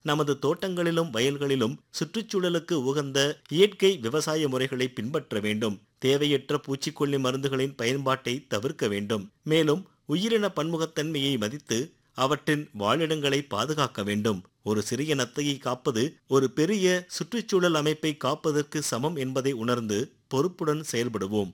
நமது தோட்டங்களிலும் வயல்களிலும் சுற்றுச்சூழலுக்கு உகந்த இயற்கை விவசாய முறைகளை பின்பற்ற வேண்டும் தேவையற்ற பூச்சிக்கொல்லி மருந்துகளின் பயன்பாட்டை தவிர்க்க வேண்டும் மேலும் உயிரின பன்முகத்தன்மையை மதித்து அவற்றின் வாழிடங்களை பாதுகாக்க வேண்டும் ஒரு சிறிய நத்தையை காப்பது ஒரு பெரிய சுற்றுச்சூழல் அமைப்பை காப்பதற்கு சமம் என்பதை உணர்ந்து பொறுப்புடன் செயல்படுவோம்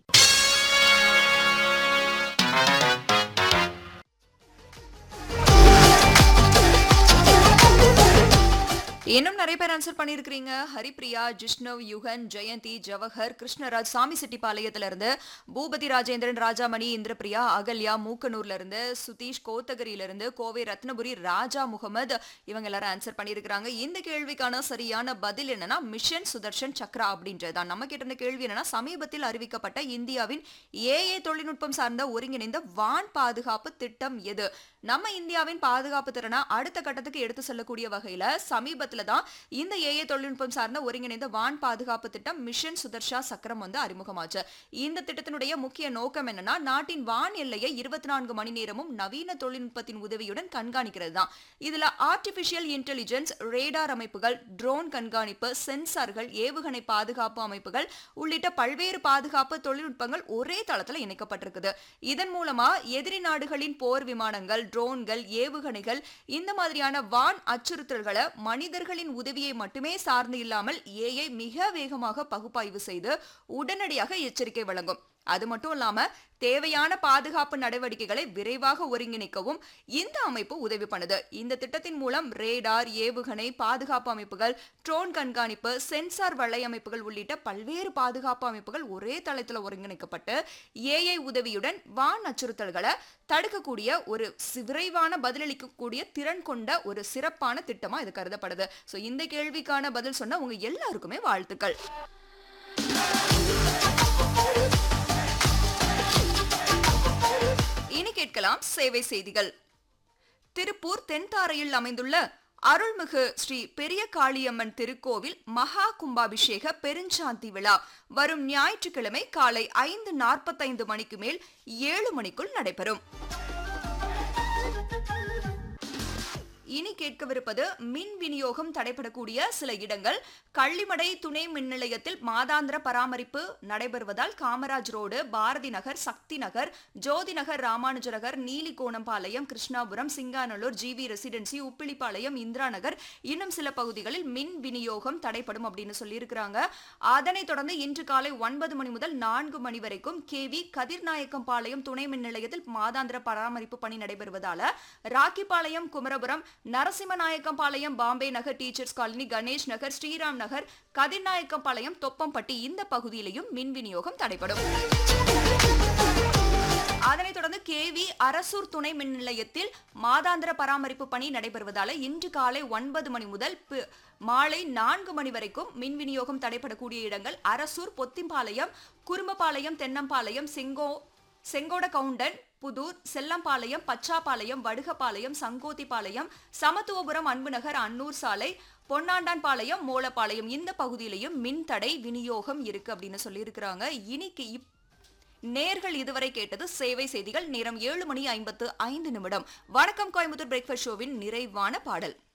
இன்னும் நிறைய பேர் ஆன்சர் பண்ணியிருக்கிறீங்க ஹரிப்ரியா ஜிஷ்ணவ் யுகன் ஜெயந்தி ஜவஹர் கிருஷ்ணராஜ் சாமி செட்டிப்பாளையத்துல இருந்து பூபதி ராஜேந்திரன் ராஜாமணி இந்திரபிரியா அகல்யா மூக்கனூர்ல இருந்து சுதீஷ் கோத்தகிரியில இருந்து கோவை ரத்னபுரி ராஜா முகமது இவங்க எல்லாரும் ஆன்சர் பண்ணியிருக்கிறாங்க இந்த கேள்விக்கான சரியான பதில் என்னன்னா மிஷன் சுதர்ஷன் சக்ரா அப்படின்றதுதான் நம்ம கிட்ட இருந்த கேள்வி என்னன்னா சமீபத்தில் அறிவிக்கப்பட்ட இந்தியாவின் ஏஏ தொழில்நுட்பம் சார்ந்த ஒருங்கிணைந்த வான் பாதுகாப்பு திட்டம் எது நம்ம இந்தியாவின் பாதுகாப்பு திறனை அடுத்த கட்டத்துக்கு எடுத்து செல்லக்கூடிய வகையில சமீபத்துல தான் இந்த ஏஏ தொழில்நுட்பம் சார்ந்த ஒருங்கிணைந்த வான் பாதுகாப்பு திட்டம் மிஷன் சுதர்ஷா சக்கரம் வந்து அறிமுகமாச்சு இந்த திட்டத்தினுடைய முக்கிய நோக்கம் என்னன்னா நாட்டின் வான் எல்லையை இருபத்தி நான்கு மணி நேரமும் நவீன தொழில்நுட்பத்தின் உதவியுடன் கண்காணிக்கிறது தான் இதுல ஆர்டிபிஷியல் இன்டெலிஜென்ஸ் ரேடார் அமைப்புகள் ட்ரோன் கண்காணிப்பு சென்சார்கள் ஏவுகணை பாதுகாப்பு அமைப்புகள் உள்ளிட்ட பல்வேறு பாதுகாப்பு தொழில்நுட்பங்கள் ஒரே தளத்துல இணைக்கப்பட்டிருக்குது இதன் மூலமா எதிரி நாடுகளின் போர் விமானங்கள் ட்ரோன்கள் ஏவுகணைகள் இந்த மாதிரியான வான் அச்சுறுத்தல்களை மனிதர்களின் உதவியை மட்டுமே சார்ந்து இல்லாமல் ஏஐ மிக வேகமாக பகுப்பாய்வு செய்து உடனடியாக எச்சரிக்கை வழங்கும் அது மட்டும் இல்லாம தேவையான பாதுகாப்பு நடவடிக்கைகளை விரைவாக ஒருங்கிணைக்கவும் இந்த அமைப்பு உதவி பண்ணுது இந்த திட்டத்தின் மூலம் ரேடார் ஏவுகணை பாதுகாப்பு அமைப்புகள் ட்ரோன் கண்காணிப்பு சென்சார் வலையமைப்புகள் உள்ளிட்ட பல்வேறு பாதுகாப்பு அமைப்புகள் ஒரே தளத்தில் ஒருங்கிணைக்கப்பட்டு ஏஐ உதவியுடன் வான் அச்சுறுத்தல்களை தடுக்கக்கூடிய ஒரு சி- விரைவான பதிலளிக்கக்கூடிய திறன் கொண்ட ஒரு சிறப்பான திட்டமா இது கருதப்படுது ஸோ இந்த கேள்விக்கான பதில் சொன்ன உங்க எல்லாருக்குமே வாழ்த்துக்கள் இனி கேட்கலாம் சேவை செய்திகள் திருப்பூர் தென்தாரையில் அமைந்துள்ள அருள்மிகு ஸ்ரீ பெரிய காளியம்மன் திருக்கோவில் மகா கும்பாபிஷேக பெருஞ்சாந்தி விழா வரும் ஞாயிற்றுக்கிழமை காலை ஐந்து நாற்பத்தைந்து மணிக்கு மேல் ஏழு மணிக்குள் நடைபெறும் இனி கேட்கவிருப்பது மின் விநியோகம் தடைபடக்கூடிய சில இடங்கள் கள்ளிமடை துணை மின் நிலையத்தில் மாதாந்திர பராமரிப்பு நடைபெறுவதால் Kamaraj road Bharathi Nagar Sakthi Nagar Jothi Nagar Ramanuja Nagar Neelikonampalayam Krishnapuram Singanallur GV residency Uppilipalayam Indira Nagar இன்னும் சில பகுதிகளில் மின் விநியோகம் தடைப்படும் அப்படின்னு சொல்லியிருக்கிறாங்க அதனைத் தொடர்ந்து இன்று காலை ஒன்பது மணி முதல் நான்கு மணி வரைக்கும் கேவி கதிர்நாயக்கம்பாளையம் துணை மின் நிலையத்தில் மாதாந்திர பராமரிப்பு பணி நடைபெறுவதால ராக்கிபாளையம் குமரபுரம் நரசிம்மநாயக்கம்பாளையம் பாம்பே நகர் டீச்சர்ஸ் காலனி கணேஷ் நகர் ஸ்ரீராம் நகர் கதிர்நாயக்கம்பாளையம் தொப்பம்பட்டி இந்த பகுதியிலையும் மின் விநியோகம் தடைப்படும் அதனைத் தொடர்ந்து கேவி அரசூர் துணை மின் நிலையத்தில் மாதாந்திர பராமரிப்பு பணி நடைபெறுவதால இன்று காலை ஒன்பது மணி முதல் பி- மாலை நான்கு மணி வரைக்கும் மின் விநியோகம் தடைப்படக்கூடிய இடங்கள் அரசூர் பொத்திம்பாளையம் குறும்பபாளையம் தென்னம்பாளையம் செங்கோ செங்கோட கவுண்டன் புதூர் செல்லம்பாளையம் பச்சாப்பாளையம் வடுகப்பாளையம் சங்கோத்திப்பாளையம் சமத்துவபுரம் அன்புநகர் அன்னூர் சாலை பொன்னாண்டான்பாளையம் மோலப்பாளையம் இந்த பகுதியிலையும் மின் தடை விநியோகம் இருக்கு அப்படின்னு சொல்லியிருக்கிறாங்க இன்னைக்கு இப் நேர்கள் இதுவரை கேட்டது சேவை செய்திகள் நேரம் ஏழு மணி ஐம்பத்து ஐந்து நிமிடம் வணக்கம் கோயம்புத்தூர் பிரேக்ஃபாஸ்ட் ஷோவின் நிறைவான பாடல்